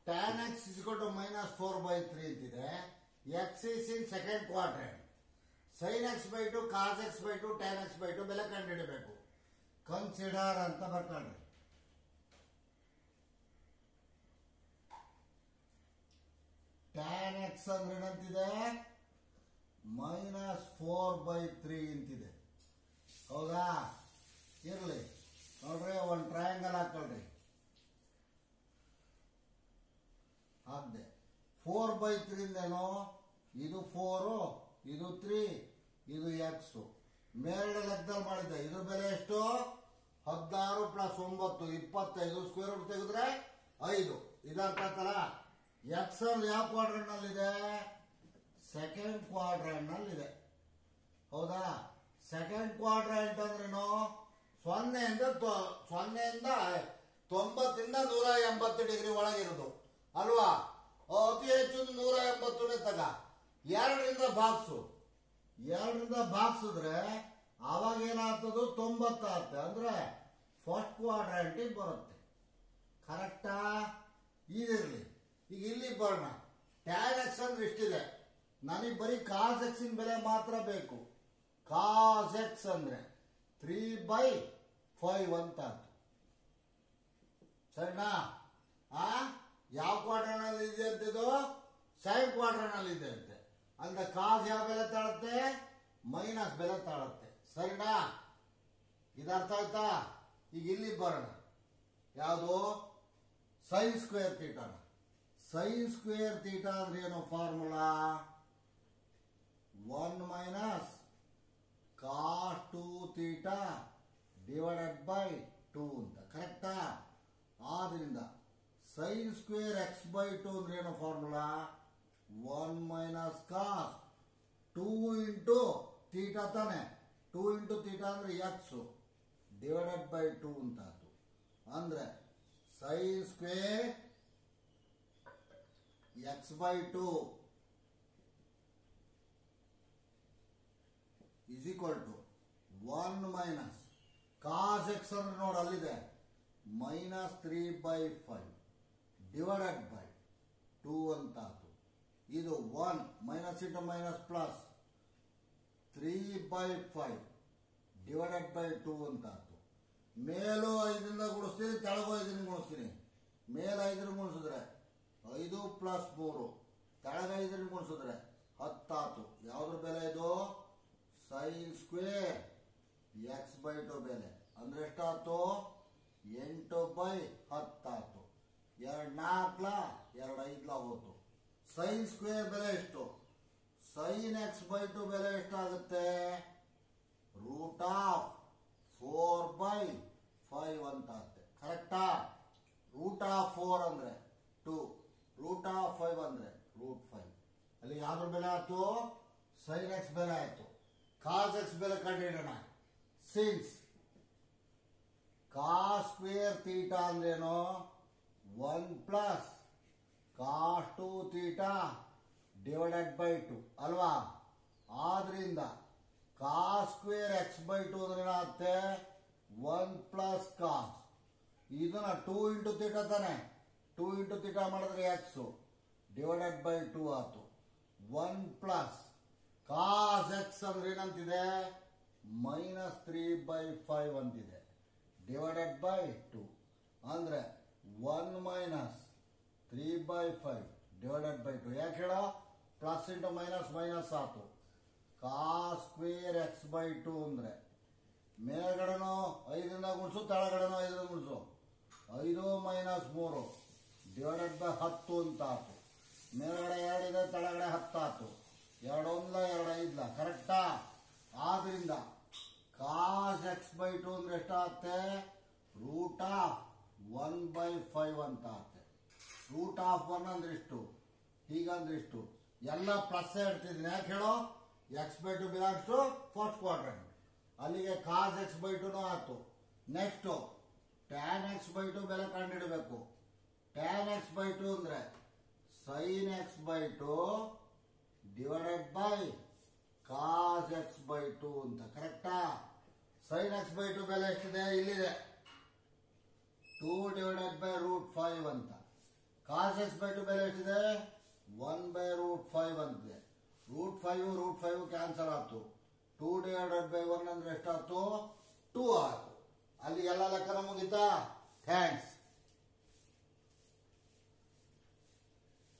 tan x ಇಸ್ಕೊಂಡು minus four by three ಅಂತಿದೆ x is in second quadrant sine x by two cos x by two tan x by two ಬೆಲೆ ಕಂಡುಹಿಡಬೇಕು consider ಅಂತ ಬರ್ತಾಳ್ರಿ tan x ಅಂದ್ರೆ ಏನಂತಿದೆ minus four by three ಅಂತಿದೆ ಹೌದಾ ಇರ್ಲಿ ನೋಡ್ರಿ ಒಂದು ಟ್ರಯಾಂಗಲ್ ಹಾಕೊಳ್ರಿ ಹಾಕ್ದೆ ಫೋರ್ ಬೈ ತ್ರೀಂದೇನು ಇದು ಫೋರು ಇದು ತ್ರೀ ಇದು ಎಕ್ಸ್ ಮೇಲ್ಗಡೆ ಲೆಕ್ಕದಲ್ಲಿ ಮಾಡಿದ್ದೆ ಇದ್ರ ಬೆಲೆ ಎಷ್ಟು ಹದಿನಾರು ಪ್ಲಸ್ ಒಂಬತ್ತು ಇಪ್ಪತ್ತೈದು ಸ್ಕ್ವೇರ್ ರೂಟ್ ತೆಗೆದ್ರೆ ಐದು ಇದಂತ ಎಕ್ಸ್ ಯಾವ ಕ್ವಾಡ್ರೆಂಟ್ ನಲ್ಲಿದೆ ಸೆಕೆಂಡ್ ಕ್ವಾಡ್ರೆಂಟ್ ನಲ್ಲಿದೆ ಹೌದಾ ಸೆಕೆಂಡ್ ಕ್ವಾಡ್ರೆಂಟ್ ಅಂದ್ರೇನು ಸೊನ್ನೆಯಿಂದ ತೊ- ಸೊನ್ನೆಯಿಂದ ತೊಂಬತ್ತಿಂದ ನೂರ ಎಂಬತ್ತು ಡಿಗ್ರಿ ಒಳಗಿರೋದು ಅಲ್ವಾ ಅತಿ ಹೆಚ್ಚು ನೂರ ಎಂಬತ್ತನೇ ತಗ ಎರಡರಿಂದ ಬಾಕ್ಸು ಎರಡರಿಂದ ಬಾಕ್ಸಿದ್ರೆ ಅವಾಗ ಏನಾಗ್ತದು ತೊಂಬತ್ತಾಗುತ್ತೆ ಅಂದ್ರೆ ಫಸ್ಟ್ ಕ್ವಾಡ್ರೆಂಟಿಗೆ ಬರುತ್ತೆ ಕರೆಕ್ಟಾ ಇದಿರ್ಲಿ ಈಗ ಇಲ್ಲಿ ಬರೋಣ ಟ್ಯಾನ್ ಎಕ್ಸ್ ಅಂದ್ರೆ ಇಷ್ಟಿದೆ ನನಗೆ ಬರೀ ಕಾಸ್ ಎಕ್ಸಿನ ಬೆಲೆ ಮಾತ್ರ ಬೇಕು ಕಾಸ್ ಎಕ್ಸ್ ಅಂದ್ರೆ ತ್ರೀ ಬೈ ಫೈವ್ ಅಂತ ಆಯ್ತು ಸರಿನಾ ಆ ಯಾವ ಕ್ವಾಡ್ರನಲ್ಲಿ ಇದೆ ಅಂತಿದು ಸೈಡ್ ಕ್ವಾಡ್ರನಲ್ಲಿ ಇದೆ ಅಂತೆ ಅಂದ್ರೆ ಕಾಸ್ ಯಾವ ಬೆಲೆ ತಾಳುತ್ತೆ ಮೈನಸ್ ಬೆಲೆ ತಾಳುತ್ತೆ ಸರಿನಾ ಇದರ್ಥ ಆಯ್ತಾ ಈಗ ಇಲ್ಲಿ ಬರೋಣ ಯಾವುದು ಸೈನ್ ಸ್ಕ್ವೇರ್ ತೀಟಾನ ಸೈನ್ ಸ್ಕ್ವೇರ್ ತೀಟಾ ಅಂದ್ರೆ ಏನು formula one minus cos two theta divided by two ಅಂತ ಕರೆಕ್ಟಾ ಆದ್ರಿಂದ sine square x by two ಅಂದ್ರೆ ಏನು formula one minus cos two into theta ತಾನೆ ಟೂ ಇಂಟು ತೀಟಾ ಅಂದ್ರೆ ಎಕ್ಸ್ ಡಿವೈಡೆಡ್ ಬೈ ಟೂ ಅಂತ ಆಯ್ತು ಅಂದ್ರೆ sine square x by two is equal to one minus cos x ಅಂದ್ರೆ ನೋಡಿ ಅಲ್ಲಿದೆ minus three by five divided by two ಅಂತ ಆಯ್ತು ಇದು one minus into minus plus three by five divided by two ಅಂತ ಆಯ್ತು ಮೇಲೂ ಐದರಿಂದ ಗುಣಿಸ್ತೀನಿ ಕೆಳಗೂ ಐದರಿಂದ ಗುಣಿಸ್ತೀನಿ ಮೇಲ್ ಐದರಿಂದ ಗುಣಿಸಿದ್ರೆ ಐದು ಪ್ಲಸ್ ಮೂರು ಕೆಳಗೆ ಐದರಿಂದ ಗುಣಿಸಿದ್ರೆ ಹತ್ತಾತು ಯಾವ್ದ್ರ ಬೆಲೆ ಇದು sine square x by two ಬೆಲೆ ಅಂದ್ರೆ ಎಷ್ಟಾತು ಎಂಟು ಬೈ ಹತ್ತಾತು ಎರಡು ನಾಲ್ಕಲ ಎರಡು ಐದ್ಲ ಹೋತು ಸೈನ್ ಸ್ಕ್ವೇರ್ ಬೆಲೆ ಎಷ್ಟು ಸೈನ್ ಎಕ್ಸ್ ಬೈ ಟು ಬೆಲೆ ಎಷ್ಟಾಗುತ್ತೆ root of four by five ಅಂತ ಆಗುತ್ತೆ ಕರೆಕ್ಟಾ ರೂಟ್ ಆಫ್ ಫೋರ್ ಅಂದ್ರೆ ಟು ರೂಟ್ ಆಫ್ ಫೈವ್ ಅಂದ್ರೆ ರೂಟ್ ಫೈವ್ ಅಲ್ಲಿ ಯಾವ್ದ್ರ ಬೆಲೆ ಆಯ್ತು ಸೈನ್ ಎಕ್ಸ್ ಬೆಲೆ ಆಯ್ತು ಕಾಸ್ ಎಕ್ಸ್ ಬೆಲೆ ಕಂಡುಹಿಡೋಣ ಸಿನ್ಸ್ ಕಾಸ್ ಸ್ಕ್ವೇರ್ ತೀಟಾ ಅಂದ್ರೇನು one plus cos two theta divided by two ಅಲ್ವಾ ಆದ್ರಿಂದ cos square x by two ಅಂದ್ರೆ ಏನಾಗುತ್ತೆ ಒನ್ ಪ್ಲಸ್ ಕಾಸ್ ಇದನ್ನ ಟೂ ಇಂಟು ತೀಟಾ ತಾನೆ ಟೂ ಇಂಟು ತೀಟಾ ಮಾಡಿದ್ರೆ ಎಕ್ಸ್ ಡಿವೈಡೆಡ್ ಬೈ ಟೂ ಆಯ್ತು ಒನ್ ಪ್ಲಸ್ ಕಾಸ್ ಎಕ್ಸ್ ಅಂದ್ರೆ ಏನಂತಿದೆ ಮೈನಸ್ ತ್ರೀ ಬೈ ಫೈವ್ ಅಂತಿದೆ ಡಿವೈಡೆಡ್ ಬೈ ಟು ಅಂದ್ರೆ one minus three by five divided by two ಯಾಕೆ ಹೇಳೋ ಪ್ಲಸ್ ಇಂಟು ಮೈನಸ್ ಮೈನಸ್ ಆತು cos square x by two ಅಂದ್ರೆ ಮೇಲ್ಗಡೆನೋ ಐದರಿಂದ ಗುಣಿಸು ತೆಳಗಡೆನೋ ಐದರಿಂದ ಗುಣಿಸು ಐದು ಮೈನಸ್ ಮೂರು ಡಿವೈಡೆಡ್ ಬೈ ಹತ್ತು ಅಂತ ಆತು ಮೇಲ್ಗಡೆ ಎರಡಿದೆ ತೆಳಗಡೆ ಹತ್ತಾತು ಎರಡು ಒಂದ್ಲ ಎರಡು ಐದ್ಲ ಕರೆಕ್ಟಾ ಆದ್ರಿಂದ ಕಾಸ್ ಎಕ್ಸ್ ಬೈ ಟು ಅಂದ್ರೆ ಎಷ್ಟಾಗುತ್ತೆ root of one by five ಅಂತ ಆಗುತ್ತೆ ರೂಟ್ ಆಫ್ ಒನ್ ಅಂದ್ರೆ ಇಷ್ಟು ಹೀಗಂದ್ರೆ ಇಷ್ಟು ಎಲ್ಲ ಪ್ಲಸ್ ಇಡ್ತಿದ್ದೀನಿ ಯಾಕೆ ಹೇಳೋ x by two belongs to first quadrant ಅಲ್ಲಿಗೆ ಕಾಸ್ ಎಕ್ಸ್ ಬೈ ಟುನು ಆಯ್ತು next tan x by two ಬೆಲೆ ಕಂಡುಹಿಡಬೇಕು ಟ್ಯಾನ್ ಎಕ್ಸ್ ಬೈ ಟು ಅಂದ್ರೆ sine x by two divided by cos x by two ಅಂತ ಕರೆಕ್ಟಾ ಸೈನ್ ಎಕ್ಸ್ ಬೈ ಟು ಬೆಲೆ ಎಷ್ಟಿದೆ ಇಲ್ಲಿದೆ two divided by root five ಅಂತ ಕಾಸ್ ಎಕ್ಸ್ ಬೈ ಟು ಬೆಲೆ ಎಷ್ಟಿದೆ ಒನ್ ಬೈ ರೂಟ್ ಫೈವ್ ಅಂತಿದೆ root five root five cancel ಆಯ್ತು ಟೂ ಡಿವೈಡೆಡ್ ಬೈ ಒನ್ ಅಂದ್ರೆ ಎಷ್ಟಾಯ್ತು ಟೂ ಆಯ್ತು ಅಲ್ಲಿ ಎಲ್ಲ ಲೆಕ್ಕನ ಮುಗಿತಾ ಥ್ಯಾಂಕ್ಸ್